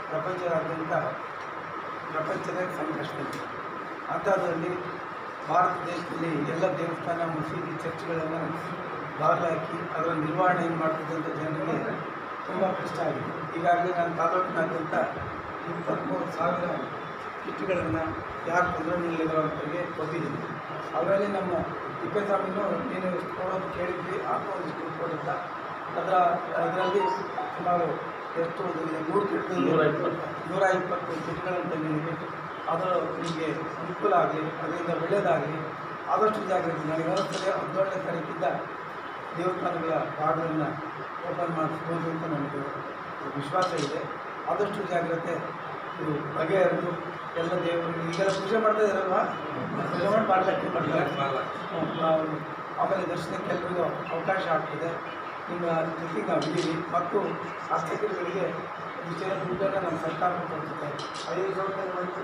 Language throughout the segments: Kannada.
ಪ್ರಪಂಚದಾದ್ಯಂತ ಪ್ರಪಂಚದ ಸಂಕಷ್ಟದಲ್ಲಿ ಅಂಥದ್ರಲ್ಲಿ ಭಾರತ ದೇಶದಲ್ಲಿ ಎಲ್ಲ ದೇವಸ್ಥಾನ ಮಸೀದಿ ಚರ್ಚ್ಗಳನ್ನು ಬಾಗಿಲು ಹಾಕಿ ಅದರ ನಿರ್ವಹಣೆಯನ್ನು ಮಾಡ್ತಿದ್ದಂಥ ಜನರಿಗೆ ತುಂಬ ಕಷ್ಟ ಆಗಿದೆ ಈಗಾಗಲೇ ನಾನು ತಾಲೂಕಿನಾದ್ಯಂತ ಇಪ್ಪತ್ತ್ಮೂರು ಸಾವಿರ ಕಿಟ್ಗಳನ್ನು ಯಾರು ತೊಂದರೆಗಳಿರೋರಿಗೆ ಕೊಟ್ಟಿದ್ದೀನಿ ಅವರಲ್ಲಿ ನಮ್ಮ ತಿಪ್ಪೇಸ್ವಾಮಿನೂ ನೀನು ಇಷ್ಟು ಕೊಡೋದು ಕೇಳಿದ್ವಿ ಹಾಕೋದು ಇಷ್ಟು ಕೊಡುತ್ತಾ ಅದರ ಅದರಲ್ಲಿ ಸುಮಾರು ಎಷ್ಟು ಒಂದು ನೂರು ಕಿಟ್ ನೂರ ಇಪ್ಪತ್ತು. ನೂರ ಇಪ್ಪತ್ತು ಕಿಟ್ಗಳನ್ನು ತಂದಿದ್ದೀವಿ ಅದು ನಿಮಗೆ ಅನುಕೂಲ ಆಗಲಿ ಅದರಿಂದ ಒಳ್ಳೆಯದಾಗಲಿ ಆದಷ್ಟು ಜಾಗ್ರತೆ ನನಗೆ ಅನಿಸ್ತದೆ ಹದಿನೇಳನೇ ತಾರೀಕಿಂದ ದೇವಸ್ಥಾನಗಳ ಬಾಗಿಲನ್ನು ಓಪನ್ ಮಾಡಿಸ್ಬೋದು ಅಂತ ನನಗೆ ವಿಶ್ವಾಸ ಇದೆ ಆದಷ್ಟು ಜಾಗ್ರತೆ ಇದು ಬಗೆಹರಿದು ಎಲ್ಲ ದೇವರು ಈಗೆಲ್ಲ ಪೂಜೆ ಮಾಡ್ತಾ ಇದ್ದಾರಲ್ವಾ ಪೂಜೆ ಮಾಡಿ ಮಾಡಲಿಕ್ಕೆ ಮಾಡ್ತಾರೆ ಹ್ಮ್, ನಾವು ಆಮೇಲೆ ದರ್ಶನಕ್ಕೆ ಎಲ್ರಿಗೂ ಅವಕಾಶ ಆಗ್ತದೆ ನಿಮ್ಮ ಜೊತೆಗೆ ನಾವು ಇದ್ದೀವಿ ಮತ್ತು ಅರ್ಚಕರುಗಳಿಗೆ ವಿಷಯ ದುಡ್ಡನ್ನು ನಮ್ಮ ಸರ್ಕಾರ ಕೊಡ್ತದೆ ಐದು ಸಾವಿರ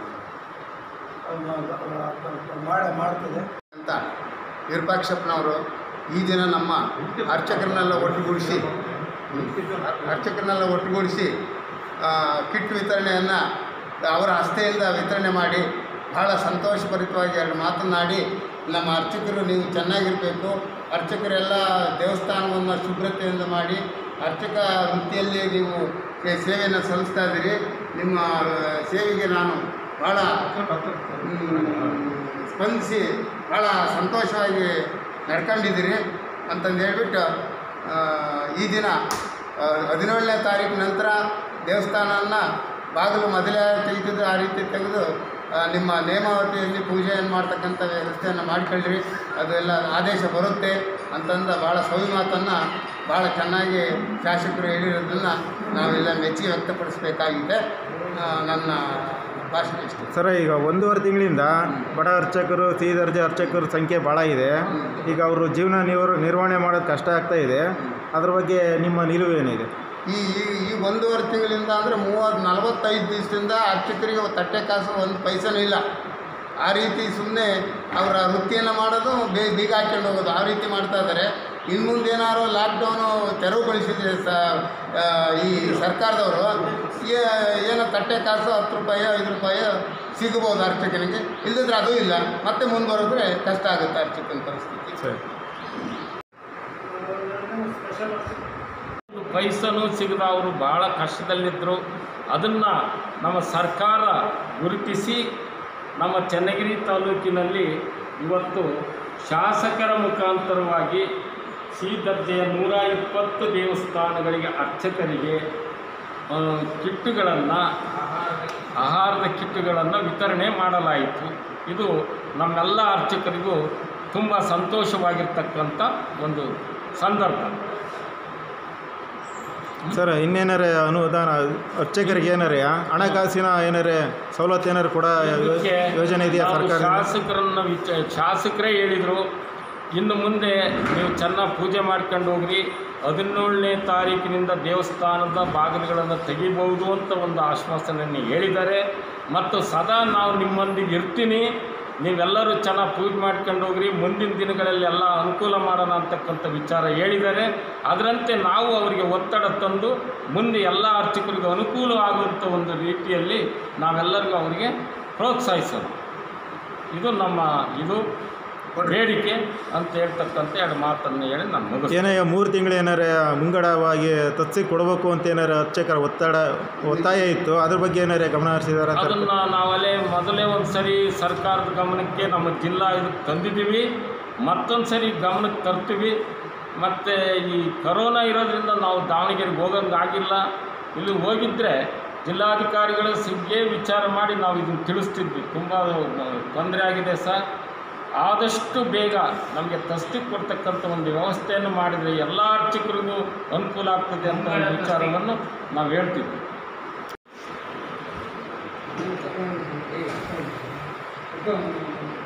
ಮಾಡ ಮಾಡ್ತದೆ ಅಂತ ವಿರೂಪಾಕ್ಷಪ್ಪನವರು ಈ ದಿನ ನಮ್ಮ ಅರ್ಚಕರನ್ನೆಲ್ಲ ಒಟ್ಟುಗೂಡಿಸಿ ಅರ್ಚಕರನ್ನೆಲ್ಲ ಒಟ್ಟುಗೂಡಿಸಿ ಆ, ಕಿಟ್ ವಿತರಣೆಯನ್ನು ಅವರ ಹಸ್ತೆಯಿಂದ ವಿತರಣೆ ಮಾಡಿ ಬಹಳ ಸಂತೋಷಭರಿತವಾಗಿ ಎರಡು ಮಾತನಾಡಿ ನಮ್ಮ ಅರ್ಚಕರು ನೀವು ಚೆನ್ನಾಗಿರಬೇಕು ಅರ್ಚಕರೆಲ್ಲ ದೇವಸ್ಥಾನವನ್ನು ಶುಭ್ರತೆಯಿಂದ ಮಾಡಿ ಅರ್ಚಕ ವೃತ್ತಿಯಲ್ಲಿ ನೀವು ಸೇ- ಸೇವೆಯನ್ನು ಸಲ್ಲಿಸ್ತಾ ಇದ್ದೀರಿ ನಿಮ್ಮ ಆ, ಸೇವೆಗೆ ನಾನು ಭಾಳ ಹ್ಮ್, ಸ್ಪಂದಿಸಿ ಭಾಳ ಸಂತೋಷವಾಗಿ ನಡ್ಕೊಂಡಿದ್ದೀರಿ ಅಂತಂದು ಹೇಳ್ಬಿಟ್ಟು ಆ, ಈ ದಿನ ಆ, ಹದಿನೇಳನೇ ತಾರೀಕು ನಂತರ ದೇವಸ್ಥಾನನ ಬಾಗಿಲು ಮೊದಲೇ ತೆಗೆದಿದ್ದು ಆ ರೀತಿ ತೆಗೆದು ಆ, ನಿಮ್ಮ ನೇಮಾವತಿಯಲ್ಲಿ ಪೂಜೆಯನ್ನು ಮಾಡ್ತಕ್ಕಂಥ ವ್ಯವಸ್ಥೆಯನ್ನು ಮಾಡಿಕೊಳ್ಳ್ರಿ ಅದೆಲ್ಲ ಆದೇಶ ಬರುತ್ತೆ ಅಂತಂದ ಭಾಳ ಸವಿ ಮಾತನ್ನು ಭಾಳ ಚೆನ್ನಾಗಿ ಶಾಸಕರು ಹೇಳಿರೋದನ್ನು ನಾವೆಲ್ಲ ಮೆಚ್ಚಿ ವ್ಯಕ್ತಪಡಿಸಬೇಕಾಗಿದೆ ಆ, ನನ್ನ ಭಾಷಣ ಇಷ್ಟ ಸರ್ ಈಗ ಒಂದೂವರೆ ತಿಂಗಳಿಂದ ಬಡ ಅರ್ಚಕರು ಸಿಹಿ ದರ್ಜೆ ಅರ್ಚಕರ ಸಂಖ್ಯೆ ಭಾಳ ಇದೆ ಈಗ ಅವರು ಜೀವನ ನಿವರ್ ನಿರ್ವಹಣೆ ಮಾಡೋದು ಕಷ್ಟ ಆಗ್ತಾ ಇದೆ ಅದ್ರ ಬಗ್ಗೆ ನಿಮ್ಮ ನಿಲುವು ಏನಿದೆ ಈ ಈ- ಈ ಒಂದೂವರೆ ತಿಂಗಳಿಂದ ಅಂದರೆ ಮೂವತ್ತು ನಲವತ್ತೈದು ದಿವಸದಿಂದ ಅರ್ಚಕರಿಗೆ ತಟ್ಟೆ ಕಾಸು ಒಂದು ಪೈಸನೂ ಇಲ್ಲ ಆ ರೀತಿ ಸುಮ್ಮನೆ ಅವರ ವೃತ್ತಿಯನ್ನು ಮಾಡೋದು ಬೇ ಬೀಗ ಹಾಕ್ಕೊಂಡು ಹೋಗೋದು ಆ ರೀತಿ ಮಾಡ್ತಾ ಇದ್ದಾರೆ ಇನ್ನು ಮುಂದೆ ಏನಾದ್ರು ಲಾಕ್ಡೌನು ತೆರವುಗೊಳಿಸಿದ್ರೆ ಸ ಆ, ಈ ಸರ್ಕಾರದವರು ಏ- ಏನೋ ತಟ್ಟೆ ಕಾಸು ಹತ್ತು ರೂಪಾಯಿ ಐದು ರೂಪಾಯಿ ಸಿಗ್ಬೋದು ಅರ್ಚಕನಿಗೆ ಇಲ್ಲದಿದ್ರೆ ಅದು ಇಲ್ಲ ಮತ್ತೆ ಮುಂದುವರೆದ್ರೆ ಕಷ್ಟ ಆಗುತ್ತೆ ಅರ್ಚಕನ ಪರಿಸ್ಥಿತಿ ಸರಿ ಪೈಸನೂ ಸಿಗದ ಅವರು ಭಾಳ ಕಷ್ಟದಲ್ಲಿದ್ದರು ಅದನ್ನು ನಮ್ಮ ಸರ್ಕಾರ ಗುರುತಿಸಿ ನಮ್ಮ ಚನ್ನಗಿರಿ ತಾಲೂಕಿನಲ್ಲಿ ಇವತ್ತು ಶಾಸಕರ ಮುಖಾಂತರವಾಗಿ ಸಿ ದರ್ಜೆಯ ನೂರ ಇಪ್ಪತ್ತು ದೇವಸ್ಥಾನಗಳಿಗೆ ಅರ್ಚಕರಿಗೆ ಆ, ಕಿಟ್ಟುಗಳನ್ನು ಆಹಾರದ ಕಿಟ್ಟುಗಳನ್ನು ವಿತರಣೆ ಮಾಡಲಾಯಿತು ಇದು ನಮ್ಮೆಲ್ಲ ಅರ್ಚಕರಿಗೂ ತುಂಬ ಸಂತೋಷವಾಗಿರ್ತಕ್ಕಂಥ ಒಂದು ಸಂದರ್ಭ ಸರ್ ಇನ್ನೇನಾರೆ ಅನುದಾನ ಅರ್ಚಕರಿಗೆ ಏನಾರೆ ಹಣಕಾಸಿನ ಏನಾರೆ ಸವಲತ್ತು ಏನಾರು ಕೂಡ ಯೋ- ಇದಕ್ಕೆ ಯೋಜನೆ ಇದೆಯಾ ನಾವು ಸರ್ಕಾರ ಶಾಸಕರನ್ನ ವಿಚ ಶಾಸಕರೇ ಹೇಳಿದರು ಇನ್ನು ಮುಂದೆ ನೀವು ಚೆನ್ನಾಗಿ ಪೂಜೆ ಮಾಡ್ಕೊಂಡು ಹೋಗ್ರಿ ಹದಿನೇಳನೇ ತಾರೀಕಿನಿಂದ ದೇವಸ್ಥಾನದ ಬಾಗಿಲುಗಳನ್ನು ತೆಗಿಬಹುದು ಅಂತ ಒಂದು ಆಶ್ವಾಸನೆಯನ್ನು ಹೇಳಿದ್ದಾರೆ ಮತ್ತು ಸದಾ ನಾವು ನಿಮ್ಮೊಂದಿಗೆ ಇರ್ತೀನಿ ನೀವೆಲ್ಲರೂ ಚೆನ್ನಾಗಿ ಪೂಜೆ ಮಾಡ್ಕೊಂಡು ಹೋಗ್ರಿ ಮುಂದಿನ ದಿನಗಳಲ್ಲಿ ಎಲ್ಲ ಅನುಕೂಲ ಮಾಡೋಣ ಅಂತಕ್ಕಂಥ ವಿಚಾರ ಹೇಳಿದ್ದಾರೆ ಅದರಂತೆ ನಾವು ಅವರಿಗೆ ಒತ್ತಡ ತಂದು ಮುಂದೆ ಎಲ್ಲ ಅರ್ಚಕರಿಗೂ ಅನುಕೂಲ ಆಗುವಂಥ ಒಂದು ರೀತಿಯಲ್ಲಿ ನಾವೆಲ್ಲರಿಗೂ ಅವರಿಗೆ ಪ್ರೋತ್ಸಾಹಿಸೋಣ ಇದು ನಮ್ಮ ಇದು ಬೇಡಿಕೆ ಅಂತ ಹೇಳ್ತಕ್ಕಂಥ ಎರಡು ಮಾತನ್ನು ಹೇಳಿ ನಾನು ಮುಗಿಸ್ತೀನಿ ಏನೇ ಮೂರು ತಿಂಗಳು ಏನಾರೆ ಮುಂಗಡವಾಗಿ ತತ್ಸಿ ಕೊಡಬೇಕು ಅಂತ ಏನಾರೆ ಅರ್ಚಕರ ಒತ್ತಡ ಒತ್ತಾಯ ಇತ್ತು ಅದ್ರ ಬಗ್ಗೆ ಏನಾರೆ ಗಮನ ಹರಿಸಿದಾರ ಅದನ್ನು ನಾವಲ್ಲೇ ಮೊದಲೇ ಒಂದು ಸರಿ ಸರ್ಕಾರದ ಗಮನಕ್ಕೆ ನಮ್ಮ ಜಿಲ್ಲಾ ಇದಕ್ಕೆ ತಂದಿದ್ದೀವಿ ಮತ್ತೊಂದು ಸರಿ ಗಮನಕ್ಕೆ ತರ್ತೀವಿ ಮತ್ತು ಈ ಕರೋನಾ ಇರೋದ್ರಿಂದ ನಾವು ದಾವಣಗೆರೆಗೆ ಹೋಗಂಗಾಗಿಲ್ಲ ಇಲ್ಲಿ ಹೋಗಿದ್ದರೆ ಜಿಲ್ಲಾಧಿಕಾರಿಗಳ ಸಿಗ್ಗೆ ವಿಚಾರ ಮಾಡಿ ನಾವು ಇದನ್ನು ತಿಳಿಸ್ತಿದ್ವಿ ತುಂಬ ತೊಂದರೆ ಆಗಿದೆ ಸರ್ ಆದಷ್ಟು ಬೇಗ ನಮಗೆ ತಸ್ತಿ ಕೊಡ್ತಕ್ಕಂಥ ಒಂದು ವ್ಯವಸ್ಥೆಯನ್ನು ಮಾಡಿದರೆ ಎಲ್ಲ ಅರ್ಚಕರಿಗೂ ಅನುಕೂಲ ಆಗ್ತದೆ ಅಂತ ಒಂದು ವಿಚಾರವನ್ನು ನಾವು ಹೇಳ್ತಿದ್ವಿ Thank you.